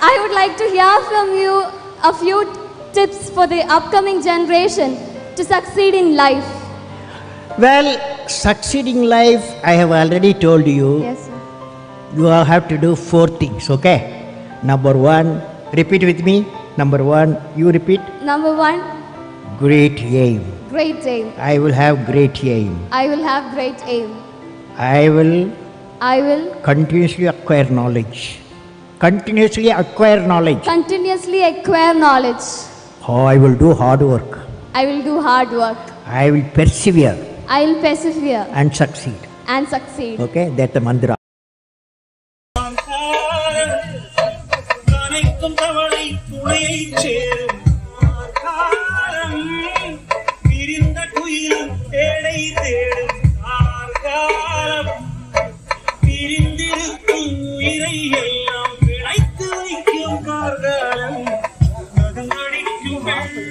I would like to hear from you a few tips for the upcoming generation to succeed in life. Well, succeeding life, I have already told you. Yes, sir. You all have to do four things, okay? Number one, repeat with me. Number one, you repeat. Number one, Great aim. great aim. I will have great aim. I will have great aim. I will I will continuously acquire knowledge. Continuously acquire knowledge. continuously acquire knowledge. Oh, I will do hard work. I will do hard work. I will persevere I will persevere and succeed. and succeed. Okay, that's the mantra. அனைத்தும் தவளை துணையை சேரும் காலம் பிரிந்த குயிலும் தேடை தேடும் காலம் பிரிந்திருக்கும் உயிரை எல்லாம் பிழைத்து வைக்கும் கார்காலம் நகங்கடிக்கும்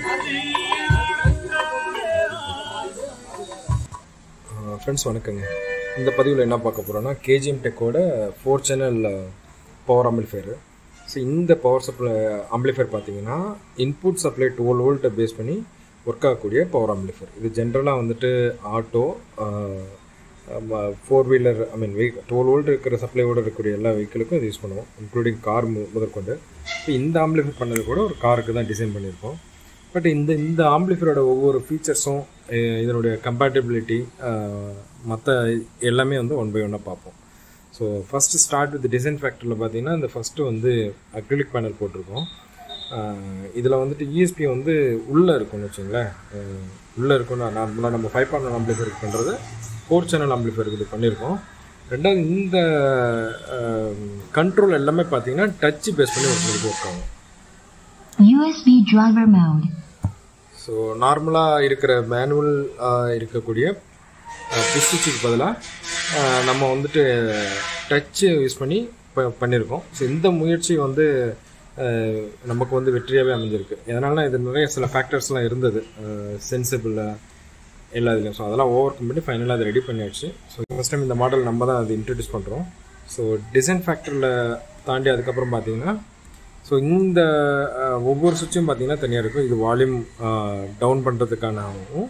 ஃப்ரெண்ட்ஸ் வணக்கங்க இந்த பதிவில் என்ன பார்க்க போகிறோன்னா கேஜிஎம் டெக்கோட four channel power amplifier so இந்த பவர் சப்ளை ஆம்பிளிஃபையர் பார்த்தீங்கன்னா இன்புட் சப்ளை டுவெல் வோல்ட்டை பேஸ் பண்ணி ஒர்க் ஆகக்கூடிய பவர் ஆம்பிளிஃபையர் இது ஜென்ரலாக வந்துட்டு auto four wheeler I mean vehicle twelve volt இருக்கிற சப்ளையோடு இருக்கக்கூடிய எல்லா வெஹிக்கிளுக்கும் இது யூஸ் பண்ணுவோம் இன்க்ளூடிங் கார் முதற்கொண்டு இப்போ இந்த ஆம்பிளிஃபை பண்ணது கூட ஒரு காருக்கு தான் டிசைன் பண்ணியிருக்கோம் பட் இந்த இந்த ஆம்பிளிஃபையரோட ஒவ்வொரு ஃபீச்சர்ஸும் இதனுடைய கம்பேட்டபிலிட்டி மற்ற எல்லாமே வந்து ஒன் பை ஒன்னாக பார்ப்போம் so first start with design ஃபேக்டரியில் பார்த்தீங்கன்னா இந்த ஃபஸ்ட்டு வந்து அக்ரிலிக் பேனல் போட்டிருக்கோம் இதில் வந்துட்டு இஎஸ்பி வந்து உள்ளே இருக்கும்னு வச்சுங்களேன் உள்ளே இருக்கும்னா நார்மலாக நம்ம ஃபைவ் பாயிண்ட் ஒன் ஆம்பிளிஃபையருக்கு பண்ணுறது ஃபோர் சேனல் ஆம்பிளிஃபையருக்கு இது பண்ணியிருக்கோம் ரெண்டாவது இந்த கண்ட்ரோல் எல்லாமே பார்த்தீங்கன்னா டச் பேஸ் பண்ணி ஒர்க் ஒர்க் ஆகும் USB driver mode. ஸோ நார்மலாக இருக்கிற மேனுவல் இருக்கக்கூடிய புஸ்டிச்சுக்கு பதிலாக நம்ம வந்துட்டு டச்சு யூஸ் பண்ணி ப பண்ணியிருக்கோம் ஸோ இந்த முயற்சி வந்து அஹ், நமக்கு வந்து வெற்றியாகவே அமைஞ்சிருக்கு எதனாலனா இது நிறைய சில ஃபேக்டர்ஸ்லாம் இருந்தது சென்சிபிள் எல்லா இதுலையும் ஸோ அதெல்லாம் ஓவர் கம் பண்ணி ஃபைனலாக அதை ரெடி பண்ணியாச்சு ஸோ ஃபஸ்ட் டைம் இந்த மாடல் நம்ம தான் அது இன்ட்ரடியூஸ் பண்ணுறோம் ஸோ டிசைன் ஃபேக்டரில் தாண்டி அதுக்கப்புறம் பார்த்தீங்கன்னா ஸோ இந்த அஹ், ஒவ்வொரு சுவிட்சும் பார்த்தீங்கன்னா தனியாக இருக்கும் இது வால்யூம் டவுன் பண்ணுறதுக்கானவும்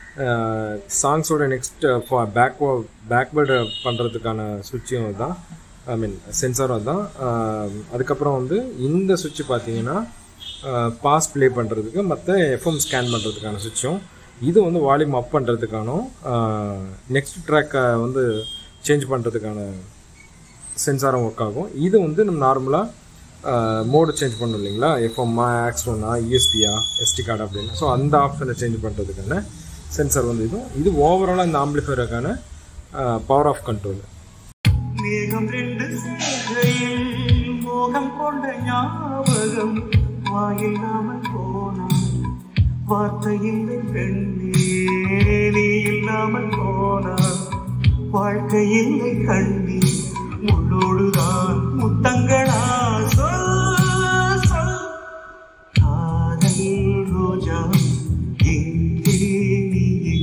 சாங்ஸோட நெக்ஸ்ட் பேக் பேக்வேர்டு பண்ணுறதுக்கான சுவிட்சும் தான் ஐ மீன் சென்சாரும் தான் அதுக்கப்புறம் வந்து இந்த சுவிட்ச் பார்த்தீங்கன்னா பாஸ் ப்ளே பண்ணுறதுக்கு மற்ற எஃப்எம் ஸ்கேன் பண்ணுறதுக்கான சுவிட்சும் இது வந்து வால்யூம் அப் பண்ணுறதுக்கான நெக்ஸ்ட் ட்ராக்கை வந்து சேஞ்ச் பண்ணுறதுக்கான சென்சாரும் ஒர்க் ஆகும் இது வந்து நம்ம நார்மலாக மோடு சேஞ்ச் பண்ணோம் இல்லைங்களா எஃப்எம்மா ஆக்ஸ்டோனா இஎஸ்பியா எஸ்டி கார்டு அப்படின்னு ஸோ அந்த ஆப்ஷனை சேஞ்ச் பண்ணுறதுக்கான சென்சார் வந்து இதுவும் இது ஓவராலாக இந்த ஆம்பிளிஃபையருக்கான பவர் ஆஃப் கண்ட்ரோல் மேகம் ரெண்டு சேர்க்கையில் மோகம் கொண்ட ஞாபகம் வாயில்லாமல் போனான் வார்த்தை இல்லை பெண்ணே நீ இல்லாமல் போனான் வாழ்க்கை இல்லை கண்ணி முள்ளோடுதான் முத்தங்களா சொல் சொல் காதல் ரோஜா எங்கே நீ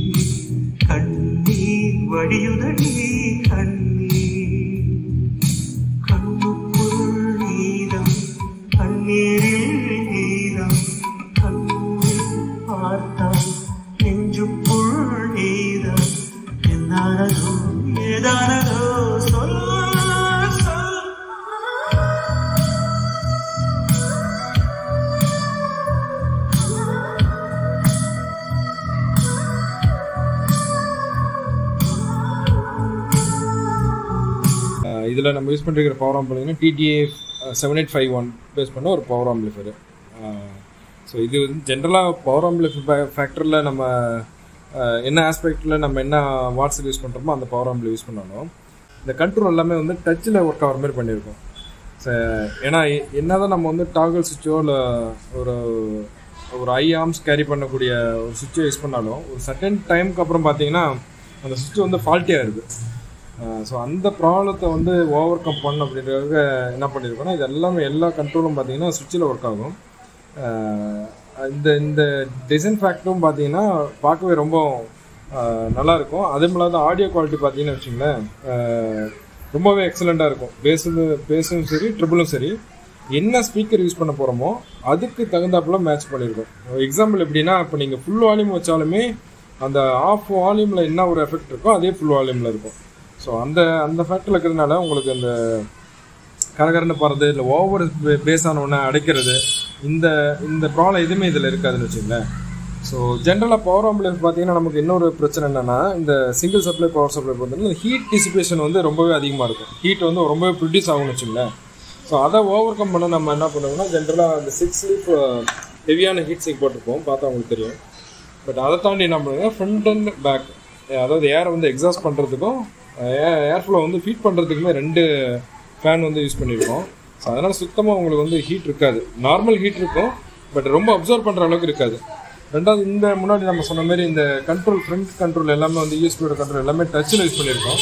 கண்ணீர் வடியுதடி கண்ணீர் கண்ணுக்குள் நீதம் கண்ணீரில் நீதம் கண்ணில் பார்த்தால் நெஞ்சுக்குள் நீதம் என்னானதோ ஏதானதோ சொல் சொல் இதில் நம்ம யூஸ் பண்ணிருக்கிற பவர் ஆம் பார்த்தீங்கன்னா TDA seven eight five one base பண்ண ஒரு பவர் ஆம்பிளிஃபையர் ஸோ இது வந்து ஜென்ரலாக பவர் ஆம்பிளிஃபை ஃபேக்டரில் நம்ம அஹ், என்ன ஆஸ்பெக்டில் நம்ம என்ன வாட்ஸில் யூஸ் பண்ணுறோமோ அந்த பவர் ஆம்பிள் யூஸ் பண்ணாலும் இந்த கண்ட்ரோல் எல்லாமே வந்து டச்சில் ஒர்க் ஆகிற மாதிரி பண்ணியிருக்கோம் ஸோ ஏன்னா எ- என்னதான் நம்ம வந்து டாகல் சுவிட்சோ இல்லை ஒரு ஒரு ஐ ஆர்ம்ஸ் கேரி பண்ணக்கூடிய ஒரு சுவிட்சை யூஸ் பண்ணாலும் ஒரு சர்டன் டைமுக்கு அப்புறம் பார்த்தீங்கன்னா அந்த சுவிட்ச் வந்து ஃபால்ட்டியாக இருக்குது ஸோ அந்த ப்ராப்ளத்தை வந்து ஓவர் கம் பண்ண அப்படின்றதுக்கு என்ன பண்ணியிருக்கோம்னா இது எல்லாமே எல்லா கண்ட்ரோலும் பார்த்தீங்கன்னா சுவிட்சில் ஒர்க் ஆகும் அஹ் இந்த இந்த டிசைன் ஃபேக்டரும் பார்த்தீங்கன்னா பார்க்கவே ரொம்ப அஹ், நல்லா இருக்கும் அதே இல்லாத ஆடியோ குவாலிட்டி பார்த்தீங்கன்னு வச்சுங்களேன் அஹ், ரொம்பவே எக்ஸலண்ட்டாக இருக்கும் பேஸும் பேஸும் சரி ட்ரிபிளும் சரி என்ன ஸ்பீக்கர் யூஸ் பண்ண போகிறோமோ அதுக்கு தகுந்தாப்புல மேட்ச் பண்ணியிருக்கோம் எக்ஸாம்பிள் எப்படின்னா இப்போ நீங்கள் ஃபுல் வால்யூம் வச்சாலுமே அந்த ஆஃப் வால்யூமில் என்ன ஒரு எஃபெக்ட் இருக்கோ அதே ஃபுல் வால்யூமில் இருக்கும் ஸோ அந்த அந்த ஃபேக்டில் இருக்கிறதுனால உங்களுக்கு அந்த கரகரன்னு போகிறது இல்லை ஓவர் பேஸ் ஆனவுடனே அடைக்கிறது இந்த இந்த ப்ராப்ளம் எதுவுமே இதில் இருக்காதுன்னு வச்சுங்களேன் ஸோ ஜென்ரலாக பவர் ஆம்புலன்ஸ் பார்த்தீங்கன்னா நமக்கு இன்னொரு பிரச்சனை என்னென்னா இந்த சிங்கிள் சப்ளை பவர் சப்ளை பார்த்தீங்கன்னா இந்த ஹீட் டிசிபேஷன் வந்து ரொம்பவே அதிகமாக இருக்கும் ஹீட் வந்து ரொம்பவே ப்ரொடியூஸ் ஆகும்னு வச்சுங்களேன் ஸோ அதை ஓவர் கம் பண்ண நம்ம என்ன பண்ணுவோம்னா ஜென்ரலாக அந்த சிக்ஸ் லீஃப் ஹெவியான ஹீட் சிங் போட்டிருப்போம் பார்த்தா உங்களுக்கு தெரியும் பட் அதை தாண்டி என்ன பண்ணுங்க ஃப்ரண்ட் அண்ட் பேக் அதாவது ஏரை வந்து எக்ஸாஸ்ட் பண்ணுறதுக்கும் ஏர் ஃப்ளோ வந்து ஃபீட் பண்ணுறதுக்குமே ரெண்டு ஃபேன் வந்து யூஸ் பண்ணியிருக்கோம் ஸோ அதனால் சுத்தமாக உங்களுக்கு வந்து ஹீட் இருக்காது நார்மல் ஹீட் இருக்கும் பட் ரொம்ப அப்சர்வ் பண்ணுற அளவுக்கு இருக்காது ரெண்டாவது இந்த முன்னாடி நம்ம சொன்ன மாதிரி இந்த கண்ட்ரோல் ஃப்ரண்ட் கண்ட்ரோல் எல்லாமே வந்து யூஎஸ்பியோட கண்ட்ரோல் எல்லாமே டச்சில் யூஸ் பண்ணியிருக்கோம்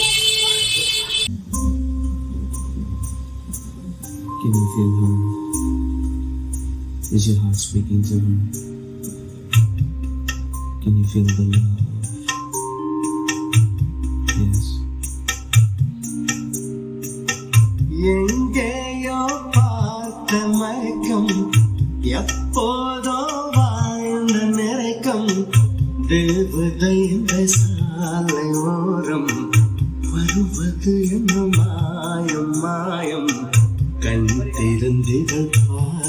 Can you feel her? Is your heart speaking to her? Can you feel the love? Yes. எங்கேயோ பார்த்த மயக்கம் எப்போதோ வாழ்ந்த நிறைக்கம் தேவதை இந்த சாலை ஓரம் வருவது என்ன மாயம் மாயம் கண் திறந்திடல் பார்